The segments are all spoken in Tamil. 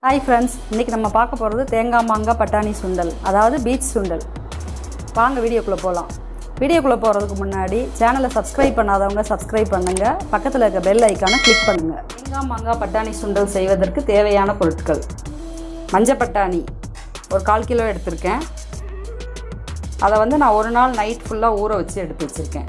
ஹாய் ஃப்ரெண்ட்ஸ் இன்றைக்கி நம்ம பார்க்க போகிறது தேங்காய் மாங்காய் பட்டாணி சுண்டல் அதாவது பீச் சுண்டல் வாங்க வீடியோக்குள்ளே போகலாம் வீடியோக்குள்ளே போகிறதுக்கு முன்னாடி சேனலை சப்ஸ்கிரைப் பண்ணாதவங்க சப்ஸ்கிரைப் பண்ணுங்கள் பக்கத்தில் இருக்க பெல் ஐக்கானை கிளிக் பண்ணுங்கள் தேங்காய் மாங்காய் பட்டாணி சுண்டல் செய்வதற்கு தேவையான பொருட்கள் மஞ்சள் பட்டாணி ஒரு கால் கிலோ எடுத்திருக்கேன் அதை வந்து நான் ஒரு நாள் நைட் ஃபுல்லாக ஊற வச்சு எடுத்து வச்சுருக்கேன்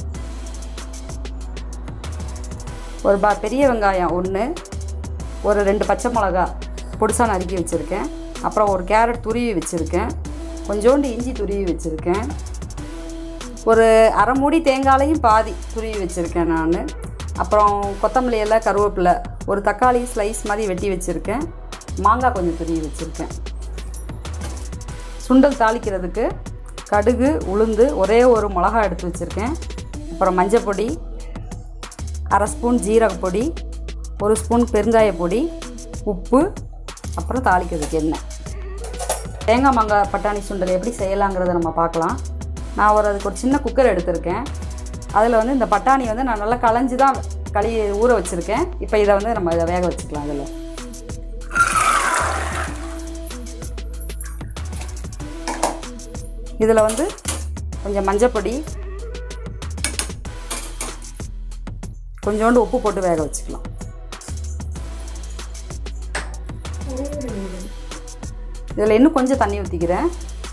ஒரு பா பெரிய வெங்காயம் ஒன்று ஒரு ரெண்டு பச்சை மிளகா பொடிசாக நறுக்கி வச்சுருக்கேன் அப்புறம் ஒரு கேரட் துருவி வச்சுருக்கேன் கொஞ்சோண்டு இஞ்சி துருவி வச்சுருக்கேன் ஒரு அரை மூடி தேங்காயையும் பாதி துருவி வச்சுருக்கேன் நான் அப்புறம் கொத்தமல்லி எல்லாம் கருவேப்பிலை ஒரு தக்காளி ஸ்லைஸ் மாதிரி வெட்டி வச்சுருக்கேன் மாங்காய் கொஞ்சம் துருவி வச்சுருக்கேன் சுண்டல் தாளிக்கிறதுக்கு கடுகு உளுந்து ஒரே ஒரு மிளகா எடுத்து வச்சுருக்கேன் அப்புறம் மஞ்சள் பொடி அரை ஸ்பூன் ஜீரக பொடி ஒரு ஸ்பூன் பெருங்காய பொடி உப்பு அப்புறம் தாளிக்கிறதுக்கு எண்ணெய் தேங்காய் மாங்காய் பட்டாணி சுண்டல் எப்படி செய்யலாங்கிறத நம்ம பார்க்கலாம் நான் ஒரு அதுக்கு ஒரு சின்ன குக்கர் எடுத்திருக்கேன் அதில் வந்து இந்த பட்டாணி வந்து நான் நல்லா களைஞ்சி தான் களி ஊற வச்சுருக்கேன் இப்போ இதை வந்து நம்ம இதை வேக வச்சுக்கலாம் அதில் இதில் வந்து கொஞ்சம் மஞ்சப்பொடி கொஞ்சோண்டு உப்பு போட்டு வேக வச்சுக்கலாம் இதில் இன்னும் கொஞ்சம் தண்ணி ஊற்றிக்கிறேன்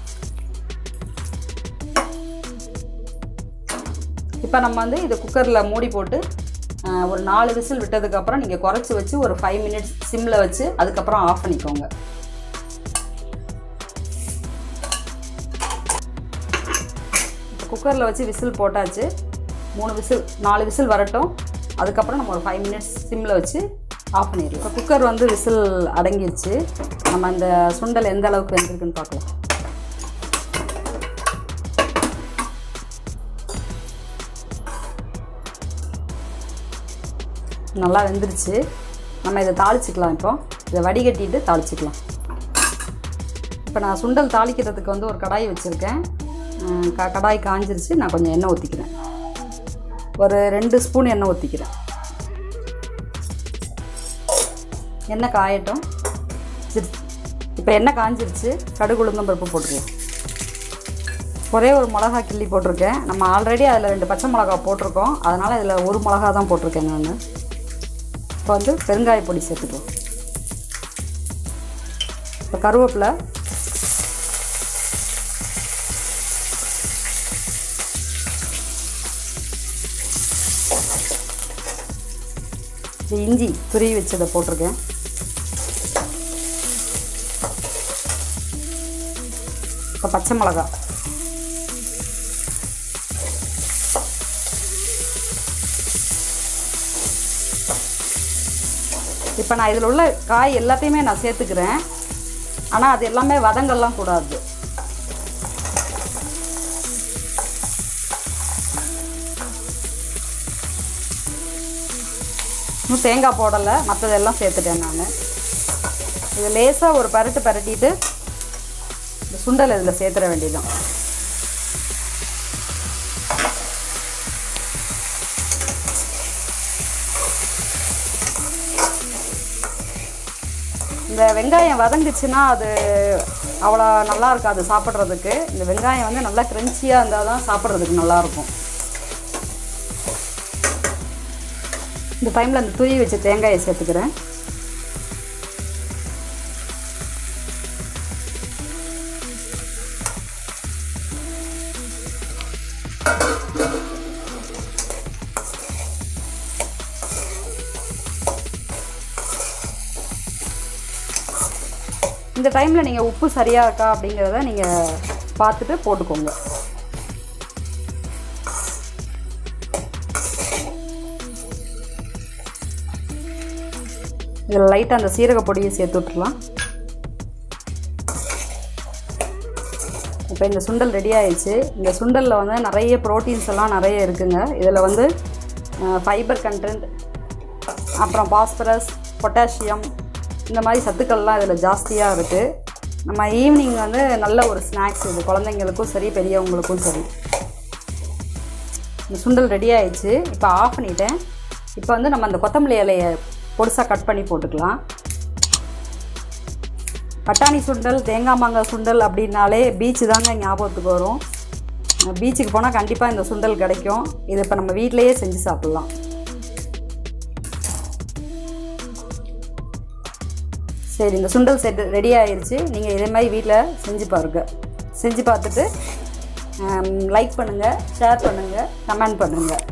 இப்போ நம்ம வந்து இதை குக்கரில் மூடி போட்டு ஆஹ், ஒரு நாலு விசில் விட்டதுக்கப்புறம் நீங்கள் குறைச்சி வச்சு ஒரு ஃபைவ் மினிட்ஸ் சிம்மில் வச்சு அதுக்கப்புறம் ஆஃப் பண்ணிக்கோங்க இப்போ குக்கரில் வச்சு விசில் போட்டாச்சு மூணு விசில் நாலு விசில் வரட்டும் அதுக்கப்புறம் நம்ம ஒரு ஃபைவ் மினிட்ஸ் சிம்மில் வச்சு ஆஃப் பண்ணிடலாம் இப்போ குக்கர் வந்து விசில் அடங்கிடுச்சு நம்ம இந்த சுண்டல் எந்த அளவுக்கு வெந்திருக்குன்னு பார்க்கலாம் நல்லா வெந்துருச்சு நம்ம இதை தாளிச்சிக்கலாம் இப்போ இதை வடிகட்டிட்டு தாளிச்சிக்கலாம் இப்போ நான் சுண்டல் தாளிக்கிறதுக்கு வந்து ஒரு கடாய் வச்சுருக்கேன் உம், க கடாய் காஞ்சிருச்சு நான் கொஞ்சம் எண்ணெய் ஊற்றிக்கிறேன் ஒரு ரெண்டு ஸ்பூன் எண்ணெய் ஊற்றிக்கிறேன் எண்ணெய் காயட்டும் சரி இப்போ எண்ணெய் காஞ்சிருச்சு கடுகு உளுந்தம் பருப்பு போட்டுக்கலாம் ஒரே ஒரு மிளகா கிள்ளி போட்டிருக்கேன் நம்ம ஆல்ரெடி அதில் ரெண்டு பச்சை மிளகா போட்டிருக்கோம் அதனால் இதில் ஒரு மிளகா தான் போட்டிருக்கேன் நான் இப்போ வந்து பெருங்காய பொடி சேர்த்துக்குவோம் இப்போ கருவேப்பிலை இது இஞ்சி துருவி வச்சதை போட்டிருக்கேன் இப்போ பச்சை மிளகா இப்போ நான் இதில் உள்ள காய் எல்லாத்தையுமே நான் சேர்த்துக்கிறேன் ஆனால் அது எல்லாமே வதங்கல்லாம் கூடாது இன்னும் தேங்காய் போடலை மற்றதெல்லாம் சேர்த்துட்டேன் நான் இது லேசாக ஒரு பரட்டு பரட்டிட்டு இந்த சுண்டல் இதில் சேர்த்துட வேண்டியதுதான் இந்த வெங்காயம் வதங்குச்சுன்னா அது அவ்வளோ நல்லா இருக்காது சாப்பிட்றதுக்கு இந்த வெங்காயம் வந்து நல்லா க்ரன்ச்சியாக இருந்தால் தான் சாப்பிட்றதுக்கு நல்லாயிருக்கும் இந்த டைமில் அந்த துருவி வச்ச தேங்காயை சேர்த்துக்கிறேன் இந்த டைமில் நீங்கள் உப்பு சரியாக இருக்கா அப்படிங்கிறத நீங்கள் பார்த்துட்டு போட்டுக்கோங்க இதில் லைட்டாக அந்த சீரக பொடியை சேர்த்து விட்டுறலாம் இப்போ இந்த சுண்டல் ரெடி ஆயிடுச்சு இந்த சுண்டலில் வந்து நிறைய ப்ரோட்டீன்ஸ் எல்லாம் நிறைய இருக்குங்க இதில் வந்து ஃபைபர் கண்டென்ட் அப்புறம் பாஸ்பரஸ் பொட்டாசியம் இந்த மாதிரி சத்துக்கள்லாம் இதில் ஜாஸ்தியாக இருக்குது நம்ம ஈவினிங் வந்து நல்ல ஒரு ஸ்நாக்ஸ் இது குழந்தைங்களுக்கும் சரி பெரியவங்களுக்கும் சரி இந்த சுண்டல் ரெடி ஆயிடுச்சு இப்போ ஆஃப் பண்ணிட்டேன் இப்போ வந்து நம்ம அந்த கொத்தமல்லி இலையை பொடிசாக கட் பண்ணி போட்டுக்கலாம் பட்டாணி சுண்டல் தேங்காய் மாங்காய் சுண்டல் அப்படின்னாலே பீச்சு தாங்க ஞாபகத்துக்கு வரும் பீச்சுக்கு போனால் கண்டிப்பாக இந்த சுண்டல் கிடைக்கும் இதை இப்போ நம்ம வீட்டிலையே செஞ்சு சாப்பிட்லாம் சரி இந்த சுண்டல் செட் ரெடி ஆயிருச்சு நீங்கள் இதே மாதிரி வீட்டில் செஞ்சு பாருங்க செஞ்சு பார்த்துட்டு லைக் பண்ணுங்கள் ஷேர் பண்ணுங்கள் கமெண்ட் பண்ணுங்கள்